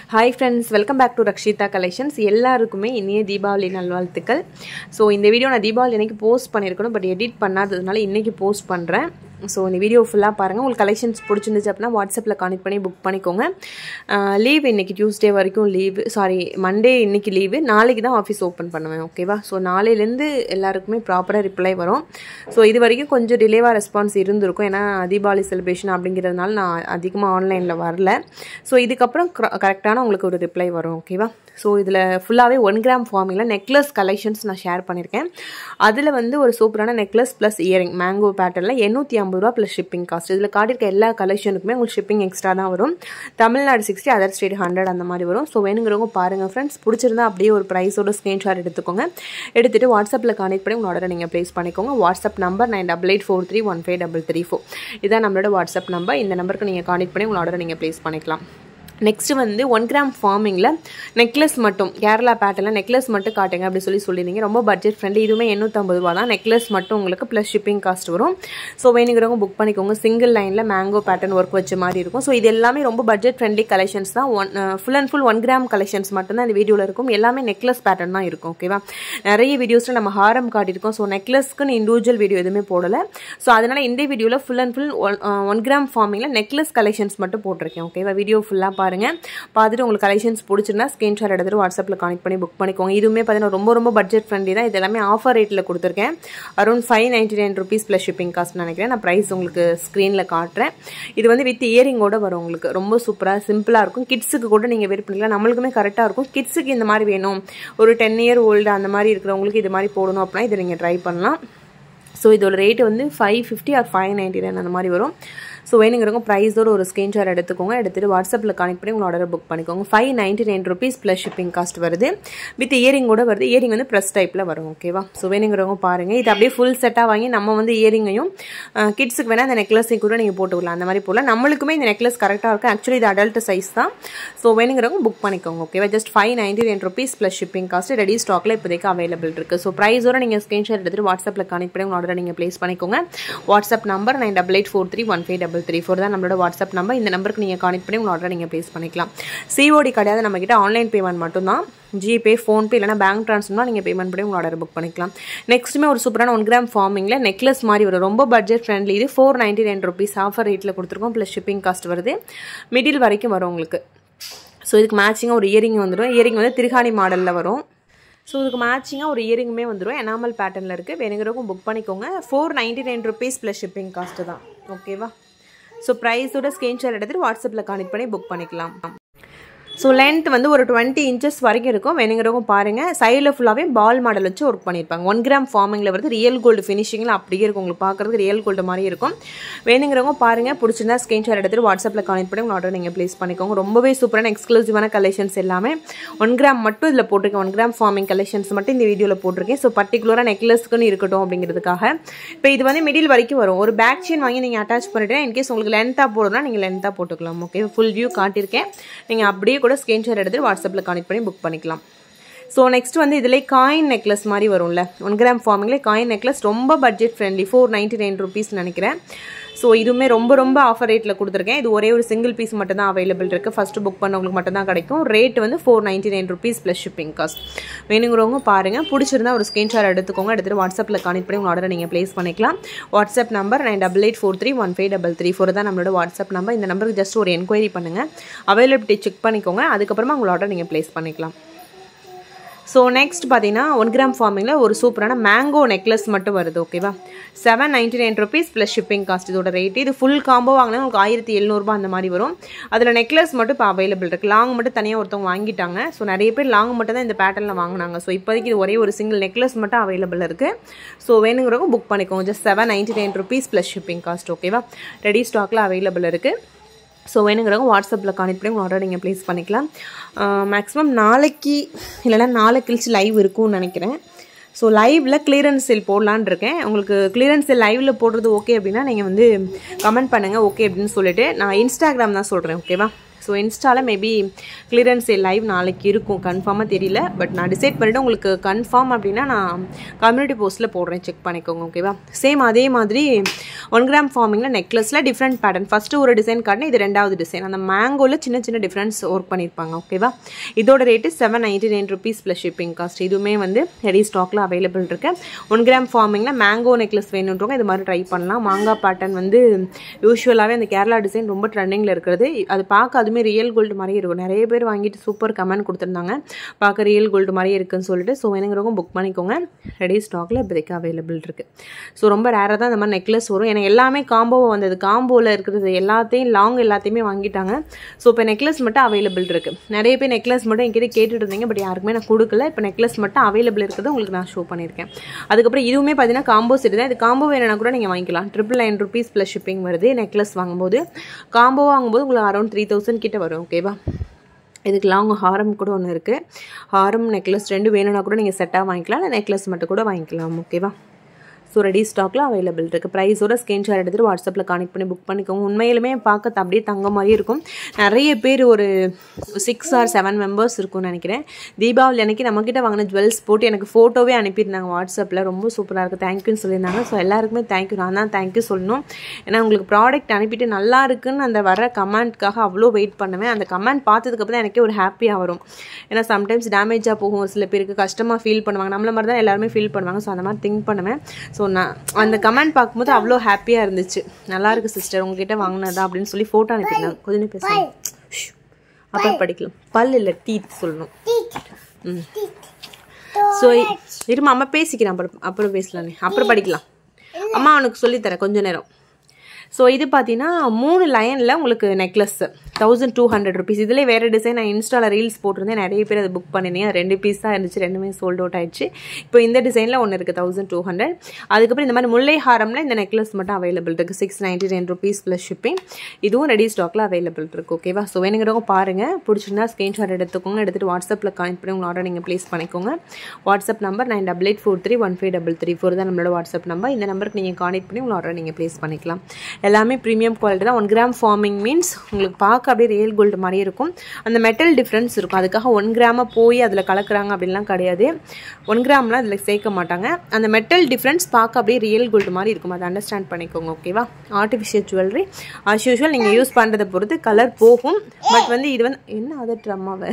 hi friends welcome back to Rakshitha collections எல்லாருக்குமே இனிய தீபாவளி நல்வாழ்த்துக்கள் ஸோ இந்த வீடியோ நான் தீபாவளி அன்னைக்கு போஸ்ட் பண்ணியிருக்கணும் பட் எடிட் பண்ணாததுனால இன்றைக்கி போஸ்ட் பண்ணுறேன் ஸோ இந்த வீடியோ ஃபுல்லாக பாருங்கள் உங்களுக்கு கலெக்ஷன்ஸ் பிடிச்சிருந்துச்சு அப்படின்னா வாட்ஸ்அப்பில் கனெக்ட் பண்ணி புக் பண்ணிக்கோங்க லீவ் இன்றைக்கி டியூஸ்டே வரைக்கும் லீவு சாரி மண்டே இன்றைக்கி லீவு நாளைக்கு தான் ஆஃபீஸ் ஓப்பன் பண்ணுவேன் ஓகேவா ஸோ நாளையிலேருந்து எல்லாருக்குமே ப்ராப்பராக ரிப்ளை வரும் ஸோ இது வரைக்கும் கொஞ்சம் டிலேவாக ரெஸ்பான்ஸ் இருந்திருக்கும் ஏன்னா தீபாவளி செலிப்ரேஷன் அப்படிங்கிறதுனால நான் அதிகமாக ஆன்லைனில் வரல ஸோ இதுக்கப்புறம் கரெக்டான உங்களுக்கு ஒரு ரிப்ளை வரும் ஓகேவா ஸோ இதில் ஃபுல்லாகவே ஒன் கிராம் ஃபார்மிங்கில் நெக்லஸ் கலெக்ஷன்ஸ் நான் ஷேர் பண்ணியிருக்கேன் அதில் வந்து ஒரு சூப்பரான நெக்லஸ் ப்ளஸ் இயரிங் மேங்கோ பேட்டர்னில் எண்ணூற்றி ஐம்பது ரூபா ப்ளஸ் ஷிப்பிங் காஸ்ட் இதில் காட்டியிருக்க எல்லா கலெக்ஷனுக்குமே உங்களுக்கு ஷிப்பிங் எக்ஸ்ட்ரா தான் வரும் Tamil Nadu sixty other state hundred அந்த மாதிரி வரும் ஸோ வேணுங்கிறவங்க பாருங்கள் ஃப்ரெண்ட்ஸ் பிடிச்சிருந்தா அப்படியே ஒரு ப்ரைஸோட ஸ்க்ரீன்ஷாட் எடுத்துக்கோங்க எடுத்துகிட்டு வாட்ஸ்அப்பில் கான்டெக்ட் பண்ணி உங்களோட நீங்கள் ப்ளேஸ் பண்ணிக்கோங்க WhatsApp number nine double eight four three one five double three four இதான் நம்மளோட வாட்ஸ்அப் நம்பர் இந்த நம்பருக்கு நீங்கள் கான்டெக்ட் பண்ணி உங்களோட நீங்கள் ப்ளேஸ் பண்ணிக்கலாம் நெக்ஸ்ட் வந்து ஒன் கிராம் ஃபார்மிங்கில் நெக்லஸ் மட்டும் கேரளா பேட்டர்னில் நெக்லஸ் மட்டும் காட்டுங்க அப்படி சொல்லி சொல்லியிருந்தீங்க ரொம்ப பட்ஜெட் ஃப்ரெண்ட்லி இதுவுமே எண்ணூற்றம்பது ரூபா தான் நெக்லஸ் மட்டும் உங்களுக்கு ப்ளஸ் ஷிப்பிங் காஸ்ட் வரும் ஸோ வேணுங்கிறவங்க புக் பண்ணிக்கோங்க சிங்கிள் லைனில் மேங்கோ பேட்டர்ன் ஒர்க் வச்ச மாதிரி இருக்கும் ஸோ இது எல்லாமே ரொம்ப பட்ஜெட் ஃப்ரெண்ட்லி கலெக்ஷன்ஸ் தான் one full and full one gram collections மட்டும்தான் இந்த வீடியோவில் இருக்கும் எல்லாமே நெக்லஸ் பேட்டர்ன் தான் இருக்கும் ஓகேவா நிறைய வீடியோஸில் நம்ம ஹாரம் காட்டியிருக்கோம் ஸோ நெக்லஸ்க்குன்னு இண்டிவிஜுவல் வீடியோ எதுவுமே போடலை ஸோ அதனால் இந்த வீடியோவில் full and full one one gram ஃபார்மிங்கில் நெக்லஸ் கலெக்ஷன்ஸ் மட்டும் போட்டிருக்கேன் ஓகேவா வீடியோ ஃபுல்லாக பாருங்கள் பார்த்துட்டு உங்களுக்கு கலெக்ஷன்ஸ் பிடிச்சிருந்தா ஸ்க்ரீன்ஷாட் எடுத்துட்டு வாட்ஸ்அப்பில் கனெக்ட் பண்ணி புக் பண்ணிக்கோங்க இதுவுமே பார்த்தீங்கன்னா ரொம்ப ரொம்ப பட்ஜெட் ஃப்ரெண்ட்லி தான் இது எல்லாமே ஆஃபர் ரேட்டில் கொடுத்துருக்கேன் around five ninety nine rupees plus shipping cost நினைக்கிறேன் நான் ப்ரைஸ் உங்களுக்கு ஸ்க்ரீனில் காட்டுறேன் இது வந்து வித் இயரிங்கோட வரும் உங்களுக்கு ரொம்ப சூப்பராக சிம்பிளாக இருக்கும் கிட்ஸுக்கு கூட நீங்கள் வெயிட் பண்ணிக்கலாம் நம்மளுக்குமே கரெக்டாக இருக்கும் கிட்ஸுக்கு இந்த மாதிரி வேணும் ஒரு டென் இயர் ஓல்டு அந்த மாதிரி இருக்கிறவங்களுக்கு இது மாதிரி போடணும் அப்படின்னா இதை நீங்கள் ட்ரை பண்ணலாம் ஸோ இதோட ரேட்டு வந்து five fifty or five ninety nine அந்த மாதிரி வரும் ஸோ வேணுங்கிறவங்க ப்ரைஸோட ஒரு ஸ்க்ரீன்ஷாட் எடுத்துக்கோங்க எடுத்துகிட்டு வாட்ஸ்அப்பில் கனெக்ட் பண்ணி உங்களோட ஆர்டர் புக் பண்ணிக்கோங்க five ninety nine rupees plus shipping cost வருது வித் இயரிங்கோட வருது இயரிங் வந்து ப்ரெஸ் டைப்பில் வரும் ஓகேவா ஸோ வேணுங்கிறவங்க பாருங்கள் இது அப்படியே ஃபுல் செட்டாக வாங்கி நம்ம வந்து இயரிங்கையும் கிட்ஸுக்கு வேணால் அந்த நெக்லஸையும் கூட நீங்கள் போட்டுக்கலாம் அந்த மாதிரி போகலாம் நம்மளுக்குமே இந்த நெக்லஸ் கரெக்டாக இருக்கும் ஆக்சுவலி இது அடல்ட் சைஸ் தான் ஸோ வேணுங்கிறவங்க புக் பண்ணிக்கோங்க ஓகேவா just five ninety nine rupees plus shipping cost ready ஸ்டாக்கில் இப்போதைக்கு அவைலபிள் இருக்குது ஸோ ப்ரைஸோட நீங்கள் ஸ்க்ரீன்ஷாட் எடுத்துகிட்டு வாட்ஸ்அப்பில் கனெக்ட் பண்ணி உங்களோட ஆர்டர் நீங்கள் ப்ளேஸ் பண்ணிக்கோங்க WhatsApp number nine double eight four three one five double three four தான் நம்மளோட வாட்ஸ்அப் நம்பர் இந்த நம்பருக்கு நீங்கள் கான்டெக்ட் பண்ணி உங்களோட ஆர்டர் நீங்கள் ப்ளேஸ் பண்ணிக்கலாம் சிஓடி கிடையாது நம்மக்கிட்ட ஆன்லைன் பேமெண்ட் மட்டும்தான் ஜிபே ஃபோன்பே இல்லைனா பேங்க் ட்ரான்ஸ்ஃபர்னா நீங்கள் பேமெண்ட் பண்ணி உங்களோட ஆர்டர் புக் பண்ணிக்கலாம் நெக்ஸ்ட்டுமே ஒரு சூப்பரான ஒன் கிராம் ஃபார்மிங்கில் நெக்லஸ் மாதிரி வரும் ரொம்ப பட்ஜெட் ஃப்ரெண்ட்லி இது four ninety nine rupees offer ரேட்டில் கொடுத்துருக்கோம் ப்ளஸ் ஷிப்பிங் காஸ்ட் வருது மிடில் வரைக்கும் வரும் உங்களுக்கு ஸோ இதுக்கு மேட்சிங்காக ஒரு இயரிங் வந்துடும் இயரிங் வந்து திருகாணி மாடலில் வரும் ஸோ இதுக்கு மேட்சிங்காக ஒரு இயரிங்குமே வந்துடும் எனாமல் பேட்டர்னில் இருக்குது வேணுங்கிறவங்க புக் பண்ணிக்கோங்க four ninety nine rupees plus shipping cost தான் ஓகேவா ஸோ ப்ரைஸோட ஸ்க்ரீன்ஷாட் எடுத்துகிட்டு வாட்ஸ்அப்பில் கனெக்ட் பண்ணி புக் பண்ணிக்கலாம் ஸோ லென்த் வந்து ஒரு டுவெண்ட்டி இன்ச்சஸ் வரைக்கும் இருக்கும் வேணுங்கிறவங்க பாருங்கள் சைடில் ஃபுல்லாகவே பால் மாடல் வச்சு ஒர்க் பண்ணியிருப்பாங்க ஒன் கிராம் ஃபார்மிங்கில் வருது ரியல் கோல்டு ஃபினிஷிங்கில் அப்படியே இருக்கும் உங்களுக்கு பார்க்குறதுக்கு ரியல் கோல்டு மாதிரி இருக்கும் வேணுங்கிறவங்க பாருங்கள் பிடிச்சிருந்தா ஸ்க்ரீன்ஷாட் எடுத்துகிட்டு வாட்ஸ்அப்பில் கனெக்ட் பண்ணி உங்கள் ஆர்டர் நீங்கள் ப்ளேஸ் பண்ணிக்கோங்க ரொம்பவே சூப்பரான எக்ஸ்க்ளூசிவான கலெக்ஷன்ஸ் எல்லாமே ஒன் கிராம் மட்டும் இதில் போட்டிருக்கேன் ஒன் கிராம் ஃபார்மிங் கலெக்ஷன்ஸ் மட்டும் இந்த வீடியோவில் போட்டிருக்கேன் ஸோ பர்டிகுலராக நெக்லஸ்க்குன்னு இருக்கட்டும் அப்படிங்கிறதுக்காக இப்போ இது வந்து மிடில் வரைக்கும் வரும் ஒரு பேக் செயின் வாங்கி நீங்கள் அட்டாச் பண்ணிட்டு இன்கேஸ் உங்களுக்கு லென்த்தாக போடணும்னா நீங்கள் லென்த்தாக போட்டுக்கலாம் ஓகே ஃபுல் வியூ காட்டியிருக்கேன் நீங்கள் அப்படியே கூட ஸ்க்ரீன்ஷாட் எடுத்து வாட்ஸ்அப்பில் கனெக்ட் பண்ணி புக் பண்ணிக்கலாம் ஸோ நெக்ஸ்ட் வந்து இதில் காயின் நெக்லஸ் மாதிரி வரும்ல ஒன் கிராம் ஃபார்மிங்லேயே காயின் நெக்லஸ் ரொம்ப budget friendly four ninety nine rupees நினைக்கிறேன் ஸோ இதுவுமே ரொம்ப ரொம்ப ஆஃபர் ரேட்டில் கொடுத்துருக்கேன் இது ஒரே ஒரு சிங்கிள் பீஸ் மட்டும் தான் அவைலபிள் இருக்குது ஃபஸ்ட்டு புக் பண்ணவங்களுக்கு மட்டும் தான் கிடைக்கும் ரேட் வந்து four ninety nine rupees plus shipping cost வேணுங்கிறவங்க பாருங்கள் பிடிச்சிருந்தா ஒரு ஸ்க்ரீன்ஷாட் எடுத்துக்கோங்க எடுத்துகிட்டு வாட்ஸ்அப்பில் கனெக்ட் பண்ணி உங்கள் ஆர்டரை நீங்கள் ப்ளேஸ் பண்ணிக்கலாம் WhatsApp number nine double eight four three one five double three four தான் நம்மளோட வாட்ஸ்அப் நம்பர் இந்த நம்பருக்கு ஜஸ்ட் ஒரு என்கொயரி பண்ணுங்கள் அவைலபிலிட்டி செக் பண்ணிக்கோங்க அதுக்கப்புறமா உங்களோட ஆர்டர் நீங்கள் ப்ளேஸ் பண்ணிக்கலாம் ஸோ நெக்ஸ்ட் பார்த்தீங்கன்னா ஒன் கிராம் ஃபார்மிங்கில் ஒரு சூப்பரான மேங்கோ நெக்லஸ் மட்டும் வருது ஓகேவா seven ninety nine rupees plus shipping cost இதோட ரேட் இது ஃபுல் காம்போ வாங்கினா உங்களுக்கு ஆயிரத்தி எழுநூறுபா அந்த மாதிரி வரும் அதில் நெக்லஸ் மட்டும் இப்போ அவைலபிள் இருக்குது லாங் மட்டும் தனியாக ஒருத்தவங்க வாங்கிட்டாங்க ஸோ நிறைய பேர் லாங் மட்டும் தான் இந்த பேட்டர்னில் வாங்கினாங்க ஸோ இப்போதைக்கு இது ஒரே ஒரு சிங்கிள் நெக்லஸ் மட்டும் அவைலபிள் இருக்குது ஸோ வேணுங்கிறவங்க புக் பண்ணிக்கோங்க just seven ninety nine rupees plus shipping cost ஓகேவா ரெடி ஸ்டாக்கில் அவைலபிள் இருக்குது ஸோ வேணுங்கிறவங்க வாட்ஸ்அப்பில் கனெக்ட் பண்ணி உங்கள் ஆர்டர் நீங்கள் ப்ளேஸ் பண்ணிக்கலாம் மேக்ஸிமம் நாளைக்கு இல்லைனா நாளை கழிச்சு லைவ் இருக்கும்னு நினைக்கிறேன் ஸோ லைவில் கிளியரன்ஸ் செல் போடலான் இருக்கேன் உங்களுக்கு கிளியரன்ஸ் செல் லைவில் போடுறது ஓகே அப்படின்னா நீங்கள் வந்து கமெண்ட் பண்ணுங்கள் ஓகே அப்படின்னு சொல்லிட்டு நான் இன்ஸ்டாகிராம் தான் சொல்கிறேன் ஓகேவா ஸோ இன்ஸ்டாவில் மேபி கிளியரன்ஸ் லைவ் நாளைக்கு இருக்கும் கன்ஃபார்மாக தெரியல பட் நான் டிசைட் பண்ணிவிட்டு உங்களுக்கு கன்ஃபார்ம் அப்படின்னா நான் கம்யூனிட்டி போஸ்ட்டில் போடுறேன் செக் பண்ணிக்கோங்க ஓகேவா சேம் அதே மாதிரி ஒன் கிராம் ஃபார்மிங்கில் நெக்லஸில் டிஃப்ரெண்ட் பேட்டர்ன் ஃபஸ்ட்டு ஒரு டிசைன் காட்டினா இது ரெண்டாவது டிசைன் அந்த மேங்கோவில் சின்ன சின்ன டிஃப்ரென்ஸ் ஒர்க் பண்ணியிருப்பாங்க ஓகேவா இதோட rate seven ninety nine rupees plus shipping cost இதுவுமே வந்து ரெடி ஸ்டாக்கில் அவைலபிள் இருக்குது ஒன் கிராம் ஃபார்மிங்கில் மேங்கோ நெக்லஸ் வேணுன்றவங்க இது மாதிரி ட்ரை பண்ணலாம் மாங்காய் பேட்டர்ன் வந்து யூஸ்வலாகவே அந்த கேரளா டிசைன் ரொம்ப ட்ரெண்டிங்கில் இருக்கிறது அது பார்க்க அதுவுமே ரியல் கோல்டு மாதிரி இருக்கும் நிறைய பேர் வாங்கிட்டு சூப்பர் கமெண்ட் கொடுத்துருந்தாங்க பார்க்க ரியல் கோல்டு மாதிரி இருக்குன்னு சொல்லிட்டு ஸோ வேணுங்கிறவங்க புக் பண்ணிக்கோங்க ரெடி ஸ்டாக்கில் இப்போதைக்கு அவைலபிள் இருக்குது ஸோ ரொம்ப ரேராக தான் இந்த மாதிரி நெக்லஸ் வரும் ஏன்னா எல்லாமே காம்போவை வந்தது காம்போவில் இருக்கிறது எல்லாத்தையும் லாங் எல்லாத்தையுமே வாங்கிட்டாங்க ஸோ இப்போ நெக்லஸ் மட்டும் அவைலபிள் இருக்குது நிறைய பேர் நெக்லஸ் மட்டும் என்கிட்ட கேட்டுட்டு இருந்தீங்க பட் யாருக்குமே நான் கொடுக்கல இப்போ நெக்லஸ் மட்டும் அவைலபிள் இருக்கிறது உங்களுக்கு நான் ஷோ பண்ணியிருக்கேன் அதுக்கப்புறம் இதுவுமே பார்த்தீங்கன்னா காம்போ செட் தான் இது காம்போ வேணும்னா கூட நீங்கள் வாங்கிக்கலாம் triple nine rupees plus shipping வருது நெக்லஸ் வாங்கும்போது காம்போ வாங்கும்போது உங்களுக்கு அரௌண்ட் த்ரீ தௌசண்ட் கிட்ட வரும் ஓகேவா இதுக்கு லாங் ஹாரம் கூட ஒன்று இருக்குது ஹாரம் நெக்லஸ் ரெண்டு வேணும்னா கூட நீங்கள் செட்டாக வாங்கிக்கலாம் இல்லை நெக்லஸ் மட்டும் கூட வாங்கிக்கலாம் ஓகேவா ஸோ ரெடி ஸ்டாக்கில் அவைலபிள் இருக்குது ப்ரைஸோட ஸ்க்ரீன்ஷாட் எடுத்துகிட்டு வாட்ஸ்அப்பில் கனெக்ட் பண்ணி புக் பண்ணிக்கோங்க உண்மையிலுமே பார்க்க அப்படியே தங்க மாதிரி இருக்கும் நிறைய பேர் ஒரு சிக்ஸ் ஆர் செவன் மெம்பர்ஸ் இருக்கும்னு நினைக்கிறேன் தீபாவளி அன்னைக்கு நம்மக்கிட்ட வாங்கின ஜுவல்ஸ் போட்டு எனக்கு ஃபோட்டோவே அனுப்பியிருந்தாங்க வாட்ஸ்அப்பில் ரொம்ப சூப்பராக இருக்குது தேங்க்யூன்னு சொல்லியிருந்தாங்க ஸோ எல்லாருக்குமே தேங்க்யூ நான் தான் தேங்க்யூ சொல்லணும் ஏன்னா உங்களுக்கு ப்ராடக்ட் அனுப்பிட்டு நல்லா இருக்குன்னு அந்த வர கமெண்ட்காக அவ்வளோ வெயிட் பண்ணுவேன் அந்த கமெண்ட் பார்த்ததுக்கப்புறம் தான் எனக்கே ஒரு ஹாப்பியாக வரும் ஏன்னா சம்டைம்ஸ் டேமேஜாக போகும் ஒரு சில பேருக்கு கஷ்டமாக ஃபீல் பண்ணுவாங்க நம்மள மாதிரி தான் எல்லாருமே ஃபீல் பண்ணுவாங்க ஸோ அந்த மாதிரி திங்க் பண்ணுவேன் ஸோ நான் அந்த கமெண்ட் பார்க்கும்போது அவ்வளோ ஹாப்பியாக இருந்துச்சு நல்லா இருக்கு சிஸ்டர் உங்ககிட்ட வாங்கினதா அப்படின்னு சொல்லி ஃபோட்டோ அனுப்பியிருந்தாங்க கொஞ்சம் பேசலாம் அப்புறம் படிக்கலாம் பல் இல்லை டீத் சொல்லணும் ம் ஸோ இருமா அம்மா பேசிக்கிறேன் அப்புறம் அப்புறம் பேசலானே அப்புறம் படிக்கலாம் அம்மா அவனுக்கு சொல்லித்தரேன் கொஞ்ச நேரம் ஸோ இது பார்த்தீங்கன்னா மூணு லைனில் உங்களுக்கு necklace thousand two hundred rupees இதில் வேறு டிசைன் நான் இன்ஸ்டாவில் ரீல்ஸ் போட்டிருந்தேன் நிறைய பேர் அதை புக் பண்ணினேன் ரெண்டு பீஸ் தான் இருந்துச்சு ரெண்டுமே சோல்ட் அவுட் ஆயிடுச்சு இப்போ இந்த டிசைனில் ஒன்று இருக்குது தௌசண்ட் டூ ஹண்ட்ரட் அதுக்கப்புறம் இந்த மாதிரி முல்லை ஹாரமில் இந்த நெக்லஸ் மட்டும் அவைலபிள் இருக்குது six ninety nine rupees plus shipping இதுவும் ரெடி ஸ்டாக்கில் அவைலபிள் இருக்குது ஓகேவா ஸோ வேணுங்கிறவங்க பாருங்கள் பிடிச்சிருந்தா ஸ்க்ரீன்ஷாட் எடுத்துக்கோங்க எடுத்துகிட்டு வாட்ஸ்அப்பில் கனெக்ட் பண்ணி உங்கள் ஆர்டர் நீங்கள் ப்ளேஸ் பண்ணிக்கோங்க WhatsApp number nine double eight four three one five double three four தான் நம்மளோட வாட்ஸ்அப் நம்பர் இந்த நம்பருக்கு நீங்கள் கான்டெக்ட் பண்ணி உங்கள் ஆர்டர் நீங்கள் ப்ளேஸ் பண்ணிக்கலாம் எல்லாமே ப்ரீமியம் குவாலிட்டி தான் ஒன் கிராம் ஃபார்மிங் மீன்ஸ் உங்களுக்கு பார்க்க அப்படியே ரியல் கோல்டு மாதிரி இருக்கும் அந்த மெட்டல் டிஃப்ரென்ஸ் இருக்கும் அதுக்காக ஒன் கிராமாக போய் அதில் கலக்குறாங்க அப்படின்லாம் கிடையாது ஒன் கிராம்லாம் அதில் சேர்க்க மாட்டாங்க அந்த மெட்டல் டிஃப்ரென்ஸ் பார்க்க அப்படியே ரியல் கோல்டு மாதிரி இருக்கும் அதை அண்டர்ஸ்டாண்ட் பண்ணிக்கோங்க ஓகேவா ஆர்டிஃபிஷியல் ஜுவல்லரி ஆஸ் யூஷுவல் நீங்கள் யூஸ் பண்ணுறதை பொறுத்து கலர் போகும் பட் வந்து இது வந்து என்ன அதட்டு அம்மாவை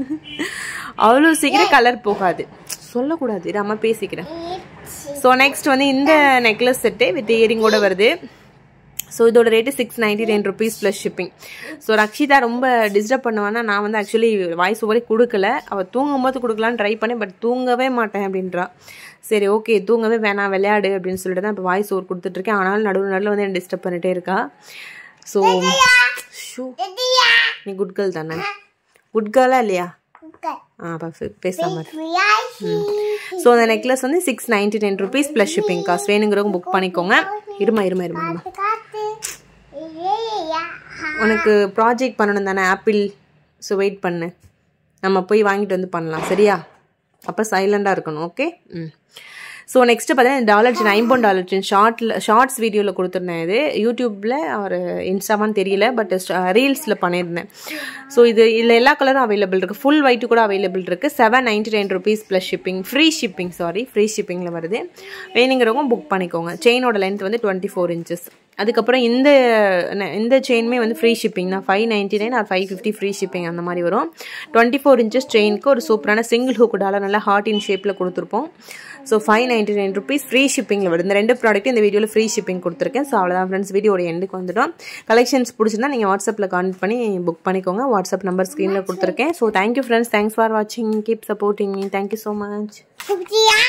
அவ்வளோ சீக்கிரம் கலர் போகாது சொல்லக்கூடாது இது அம்மா பேசிக்கிறேன் ஸோ நெக்ஸ்ட் வந்து இந்த நெக்லஸ் செட்டு வித் இயரிங்கோட வருது ஸோ இதோட rate six ninety nine rupees plus shipping so Rakshitha ரொம்ப டிஸ்டர்ப் பண்ணுவானா நான் வந்து ஆக்சுவலி வாய்ஸ் ஓவரே கொடுக்கல அவள் தூங்கும்போது கொடுக்கலான்னு ட்ரை பண்ணேன் பட் தூங்கவே மாட்டேன் அப்படின்றா சரி ஓகே தூங்கவே வேணாம் விளையாடு அப்படின்னு சொல்லிட்டு தான் இப்போ வாய்ஸ் ஓவர் கொடுத்துட்ருக்கேன் ஆனாலும் நடுவில் நடுவில் வந்து என்ன டிஸ்டர்ப் பண்ணிட்டே இருக்கா ஸோ ஷூ நீ குட் கேர்ள் தானே குட் கேர்லா இல்லையா ஆ பேசாம ஸோ அந்த நெக்லஸ் வந்து six ninety nine rupees plus shipping cost வேணுங்கிறவங்க புக் பண்ணிக்கோங்க இருமா இருமா இருமா இருமா உனக்கு ப்ராஜெக்ட் பண்ணணும் தானே ஆப்பிள் ஸோ வெயிட் பண்ணு நம்ம போய் வாங்கிட்டு வந்து பண்ணலாம் சரியா அப்போ சைலண்டாக இருக்கணும் ஓகே ம் ஸோ நெக்ஸ்ட்டு பார்த்தீங்கன்னா டாலர் சின் ஐம்பொன் டாலர் சின் ஷார்ட்டில் ஷார்ட்ஸ் வீடியோவில் கொடுத்துருந்தேன் இது யூடியூப்பில் ஒரு இன்ஸ்டாவான்னு தெரியல பட் ரீல்ஸில் பண்ணியிருந்தேன் ஸோ இது இதில் எல்லா கலரும் அவைலபிள் இருக்குது ஃபுல் ஒயிட்டு கூட அவைலபிள் இருக்குது seven ninety nine rupees plus shipping free shipping sorry free ஷிப்பிங்கில் வருது வேணுங்கிறவங்க புக் பண்ணிக்கோங்க செயினோட லென்த் வந்து டுவெண்ட்டி ஃபோர் இன்ச்சஸ் அதுக்கப்புறம் இந்த இந்த செயினுமே வந்து ஃப்ரீ ஷிப்பிங் தான் five ninety nine or five fifty free shipping அந்த மாதிரி வரும் டுவெண்ட்டி ஃபோர் இன்ச்சஸ் செயினுக்கு ஒரு சூப்பரான சிங்கிள் ஹூக் டாலர் நல்லா ஹார்ட் இன் ஷேப்பில் கொடுத்துருப்போம் so five ninety nine rupees free ஷிப்பிங்கில் வருது இந்த ரெண்டு ப்ராடக்ட்டும் இந்த வீடியோவில் ஃப்ரீ ஷிப்பிங் கொடுத்துருக்கேன் ஸோ அவ்வளோதான் ஃப்ரெண்ட்ஸ் வீடியோட எண்டுக்கு வந்துடும் கலெக்ஷன்ஸ் பிடிச்சிருந்தா நீங்கள் வாட்ஸ்அப்பில் கான்டெக்ட் பண்ணி புக் பண்ணிக்கோங்க வாட்ஸ்அப் நம்பர் ஸ்க்ரீனில் கொடுத்துருக்கேன் so thank you friends thanks for வாட்சிங் keep supporting me thank you so much